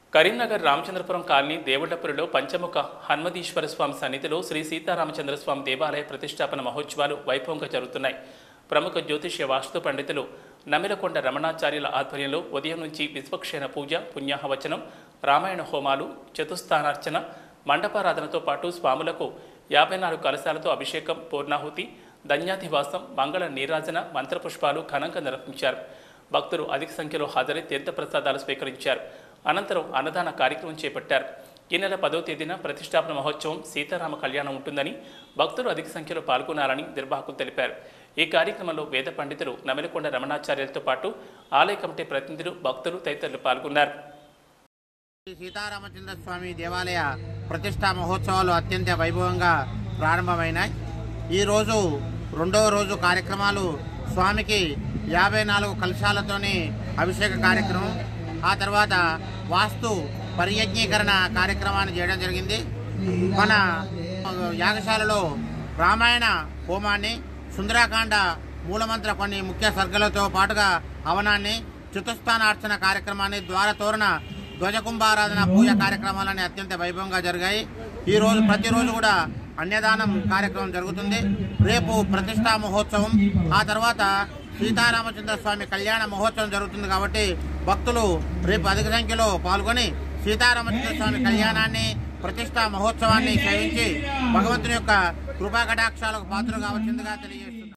Karimnagar Ramachandrapuram colony దేవుళ్లపురిలో పంచముఖ హన్మదీశ్వర స్వామి సన్నిధిలో శ్రీ సీతారామచంద్ర స్వామి దేవాలయ ప్రతిష్టాపన మహోత్సవాలు వైభవంగా జరుగుతున్నాయి ప్రముఖ జ్యోతిష్య వాస్తు పండితులు నమిలకొండ రమణాచార్యుల ఆధ్వర్యంలో ఉదయం నుంచి విశ్వక్షేణ పూజ పుణ్యాహవచనం రామాయణ హోమాలు చతుస్థానార్చన మండపారాధనతో పాటు స్వాములకు యాభై నాలుగు కలశాలతో అభిషేకం పూర్ణాహుతి ధన్యాధివాసం మంగళ నీరాజన మంత్రపుష్పాలు ఘనంగా నిర్వహించారు భక్తులు అధిక సంఖ్యలో హాజరై తీర్థప్రసాదాలు స్వీకరించారు అనంతరం అన్నదాన కార్యక్రమం చేపట్టారు ఈ నెల పదో తేదీన ప్రతిష్టాపన మహోత్సవం సీతారామ కళ్యాణం ఉంటుందని భక్తులు అధిక సంఖ్యలో పాల్గొనాలని నిర్వాహకులు తెలిపారు ఈ కార్యక్రమంలో వేద పండితులు నమిలకొండ రమణాచార్యులతో పాటు ఆలయ కమిటీ ప్రతినిధులు భక్తులు తదితరులు పాల్గొన్నారు శ్రీ సీతారామచంద్ర స్వామి దేవాలయ ప్రతిష్టా మహోత్సవాలు అత్యంత వైభవంగా ప్రారంభమైనాయి ఈరోజు రెండవ రోజు కార్యక్రమాలు స్వామికి యాభై నాలుగు కలశాలతోని అభిషేక కార్యక్రమం ఆ తర్వాత వాస్తు పర్యజ్ఞీకరణ కార్యక్రమాన్ని చేయడం జరిగింది మన యాగశాలలో రామాయణ హోమాన్ని సుందరాకాండ మూలమంత్ర కొన్ని ముఖ్య సర్గలతో పాటుగా హవనాన్ని చతుస్థానార్చన కార్యక్రమాన్ని ద్వారతోరణ ధ్వజకుంభారాధన పూజ కార్యక్రమాలని అత్యంత వైభవంగా జరిగాయి ఈ రోజు ప్రతిరోజు కూడా అన్నదానం కార్యక్రమం జరుగుతుంది రేపు ప్రతిష్టా మహోత్సవం ఆ తర్వాత సీతారామచంద్ర స్వామి కళ్యాణ మహోత్సవం జరుగుతుంది కాబట్టి భక్తులు రేపు అధిక సంఖ్యలో పాల్గొని సీతారామచంద్ర స్వామి కళ్యాణాన్ని ప్రతిష్టా మహోత్సవాన్ని సేవించి భగవంతుని యొక్క కృపా కటాక్షాలకు పాత్ర కావచ్చిందిగా తెలియజేస్తున్నారు